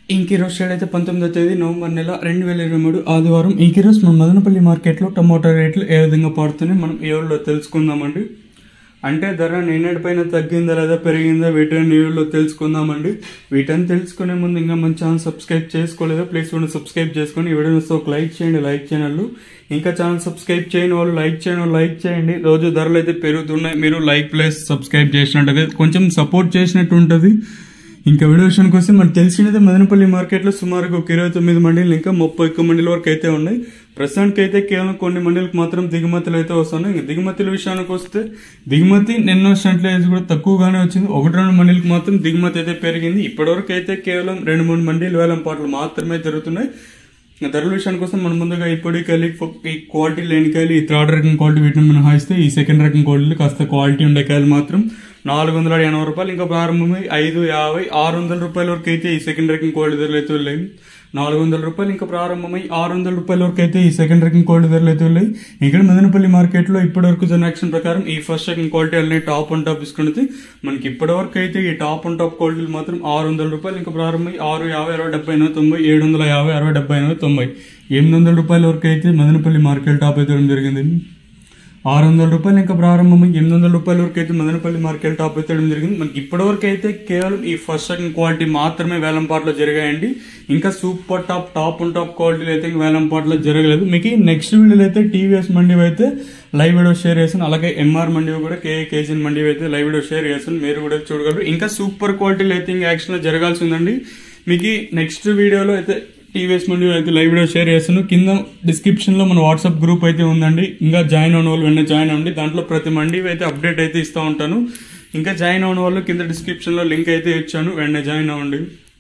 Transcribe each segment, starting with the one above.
ఇంకీరోజ్ shade అయితే పంతొమ్మిదో తేదీ నవంబర్ నెల రెండు వేల ఇరవై మూడు ఆదివారం ఇంకీరోజ్ మన మదనపల్లి మార్కెట్లో టమోటా రేట్లు ఏ విధంగా పడుతున్నాయి మనం ఏ ఊళ్ళో తెలుసుకుందామండి అంటే ధర నిన్నటి పైన తగ్గిందా లేదా పెరిగిందా వీటిని వీడియోలో తెలుసుకుందామండి వీటని తెలుసుకునే ముందు ఇంకా మన ఛానల్ సబ్స్క్రైబ్ చేసుకోలేదా ప్లీజ్ కూడా సబ్స్క్రైబ్ చేసుకొని ఈ వీడియోని ఒక లైక్ చేయండి లైక్ ఛానల్ ఇంకా ఛానల్ సబ్స్క్రైబ్ చేయని వాళ్ళు లైక్ చేయని వాళ్ళు లైక్ చేయండి రోజు ధరలు అయితే పెరుగుతున్నాయి మీరు లైక్ ప్లస్ సబ్స్క్రైబ్ చేసినట్టు కొంచెం సపోర్ట్ చేసినట్టు ఉంటుంది ఇంకా వీడియో విషయానికి వస్తే మనకు తెలిసినది మదనపల్లి మార్కెట్లో సుమారుగా ఒక ఇరవై తొమ్మిది మండీలు ఇంకా ముప్పై ఒక్క మండీల వరకు అయితే ఉన్నాయి ప్రస్తుతానికి అయితే కేవలం కొన్ని మండీలకు మాత్రం దిగుమతులు అయితే వస్తున్నాయి ఇంకా దిగుమతుల విషయానికి వస్తే దిగుమతి నిన్న వచ్చినట్లు అయితే కూడా తక్కువగానే వచ్చింది ఒకటి రెండు మండీలకు మాత్రం దిగుమతి అయితే పెరిగింది ఇప్పటివరకు అయితే కేవలం రెండు మూడు మండీలు వేలం పాటలు మాత్రమే జరుగుతున్నాయి ఇంకా ధరల విషయానికి వస్తే మనం ముందుగా ఇప్పుడు కాయలు ఈ క్వాలిటీ లేని కాయలు ఈ థర్డ్ రకం క్వాలిటీ వీటిని మనం హాయిస్తే ఈ సెకండ్ రకం క్వాలిటీలు కాస్త క్వాలిటీ ఉండే కాయలు మాత్రం నాలుగు వందల ఎనభై రూపాయలు ఇంకా ప్రారంభమై ఐదు యాభై ఆరు వందల రూపాయల వరకు అయితే ఈ సెకండ్ రకం క్వాలిటీ ధరలు అయితే వెళ్ళాయి నాలుగు వందల రూపాయలు ఇంకా ప్రారంభమై ఆరు వందల రూపాయల వరకు అయితే ఈ సెకండ్ రకం క్వాలిటీ ధరలు అయితే వెళ్ళాయి ఇక్కడ మదనపల్లి మార్కెట్లో ఇప్పటి వరకు జరిగిన యాక్షన్ ప్రకారం ఈ ఫస్ట్ సెకండ్ క్వాలిటీ అన్నీ టాప్ అండ్ టాప్ తీసుకున్నది మనకి ఇప్పటి వరకు అయితే ఈ టాప్ అండ్ టాప్ క్వాలిటీలు మాత్రం ఆరు వందల రూపాయలు ఇంకా ప్రారంభమై ఆరు యాభై అరవై డెబ్బై ఎనభై తొంభై ఏడు వందల యాభై అరవై డెబ్బై ఎనభై తొంభై ఎనిమిది వందల రూపాయల వరకు అయితే మదనపల్లి మార్కెట్ టాప్ అయితే జరిగింది ఆరు వందల రూపాయలు ఇంకా ప్రారంభమై ఎనిమిది వందల రూపాయల వరకు అయితే మదనపల్లి మార్కెట్ టాప్ అయితే జరిగింది మనకి ఇప్పటివరకు అయితే కేవలం ఈ ఫస్ట్ సెకండ్ క్వాలిటీ మాత్రమే వేలంపాట్లో జరిగాయండి ఇంకా super top top and top క్వాలిటీలు అయితే వేలంపాట్లో జరగలేదు మీకు నెక్స్ట్ వీడియోలో అయితే టీవీఎస్ మండి అయితే లైవ్ వీడియో షేర్ చేస్తాను అలాగే ఎంఆర్ మండి కూడా కేఏ కేజీన్ మండి అయితే లైవ్ వీడియో షేర్ చేస్తాను మీరు కూడా చూడగలరు ఇంకా సూపర్ క్వాలిటీలు అయితే ఇంకా యాక్షన్ జరగాల్సి ఉందండి మీకు నెక్స్ట్ వీడియోలో అయితే టీవీఎస్ మండి అయితే లైవ్ వీడియో షేర్ చేస్తాను కింద డిస్క్రిప్షన్ లో మన వాట్సాప్ గ్రూప్ అయితే ఉందండి ఇంకా జాయిన్ అవ్వని వాళ్ళు వెంటనే జాయిన్ అవ్వండి దాంట్లో ప్రతి మండి అయితే అప్డేట్ అయితే ఇస్తూ ఉంటాను ఇంకా జాయిన్ అవ్వని వాళ్ళు కింద డిస్క్రిప్షన్ లో లింక్ అయితే ఇచ్చాను వెంటనే జాయిన్ అవ్వండి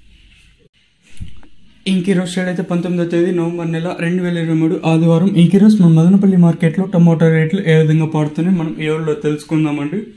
ఇంకీరోజ్ షేడ్ అయితే పంతొమ్మిదో తేదీ నవంబర్ నెల రెండు వేల ఇరవై మూడు ఆదివారం ఇంకీరోజ్ మన మదనపల్లి మార్కెట్లో టమోటా రేట్లు ఏ విధంగా పడుతున్నాయి మనం ఏ ఊళ్ళో తెలుసుకుందామండి